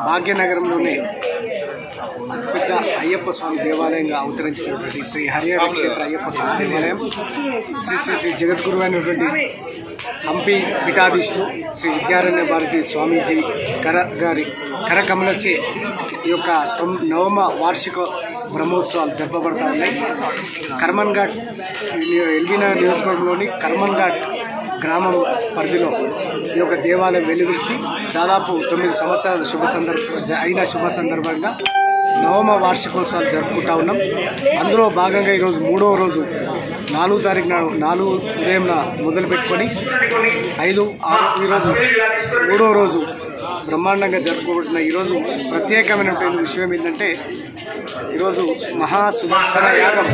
భాగ్యనగరంలోనే పెద్ద అయ్యప్ప స్వామి దేవాలయంగా అవతరించినటువంటి శ్రీ హరిహర క్షేత్ర అయ్యప్ప స్వామి దేవాలయం శ్రీ శ్రీ శ్రీ జగద్గురు అయినటువంటి హంపి పీఠాధీశులు శ్రీ విద్యారణ్య భారతి స్వామీజీ కర గారి కరకమలచే ఈ యొక్క తొమ్ నవమ వార్షిక బ్రహ్మోత్సవాలు జరపబడతా ఉన్నాయి కర్మన్ ఘాట్ ఎల్బీనగర్ నియోజకవర్గంలోని కర్మన్ ఘాట్ గ్రామం పరిధిలో ఈ యొక్క దేవాలయం వెలుగురిసి దాదాపు తొమ్మిది సంవత్సరాల శుభ సందర్భ జ- అయిన శుభ సందర్భంగా నవమ వార్షికోత్సవాలు జరుపుకుంటా ఉన్నాం అందులో భాగంగా ఈరోజు మూడవ రోజు నాలుగు తారీఖు నాడు నాలుగు ఉదయం మొదలు పెట్టుకొని ఐదు ఆరు ఈరోజు మూడవ రోజు బ్రహ్మాండంగా జరుపుకోబడుతున్న ఈరోజు ప్రత్యేకమైనటువంటి విషయం ఏంటంటే ఈరోజు మహా సుదర్శన యాగం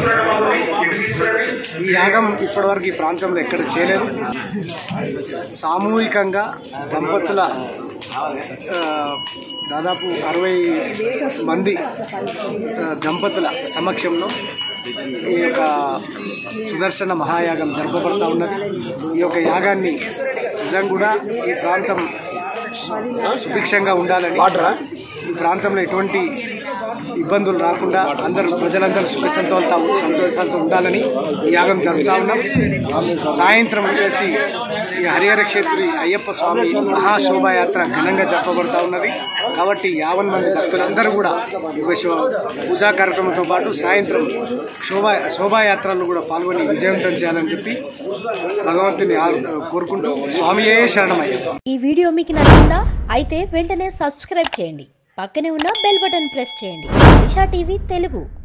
ఈ యాగం ఇప్పటివరకు ఈ ప్రాంతంలో ఎక్కడ చేయలేదు సామూహికంగా దంపతుల ఆ, దాదాపు అరవై మంది ఆ, దంపతుల సమక్షంలో ఈ యొక్క సుదర్శన మహాయాగం జరపబడతా ఉన్నది ఈ యొక్క యాగాన్ని నిజం కూడా ఈ ప్రాంతం సుభిక్షంగా ఉండాలని ఈ ప్రాంతంలో ఎటువంటి ఇబ్బందులు రాకుండా అందరూ ప్రజలందరూ సుఖ సంతోషాలతో సంతోషాలతో ఉండాలని ఈ యాగం జరుపుతా ఉన్నాం సాయంత్రం వచ్చేసి ఈ హరిహర క్షేత్రి అయ్యప్ప స్వామి మహాశోభాయాత్ర ఘనంగా జరపబడతా ఉన్నది కాబట్టి యావన్ మంది భక్తులందరూ కూడా ఈ యొక్క శో- పూజా కార్యక్రమంతో పాటు సాయంత్రం శోభా శోభాయాత్రలో కూడా పాల్గొని విజయవంతం చేయాలని చెప్పి భగవంతుని ఆ- కోరుకుంటూ స్వామియే శరణమయ్య ఈ వీడియో మీకు నచ్చిందా అయితే వెంటనే సబ్స్క్రైబ్ చేయండి పక్కనే ఉన్న బెల్ బటన్ ప్రెస్ చేయండి దిశా టీవీ తెలుగు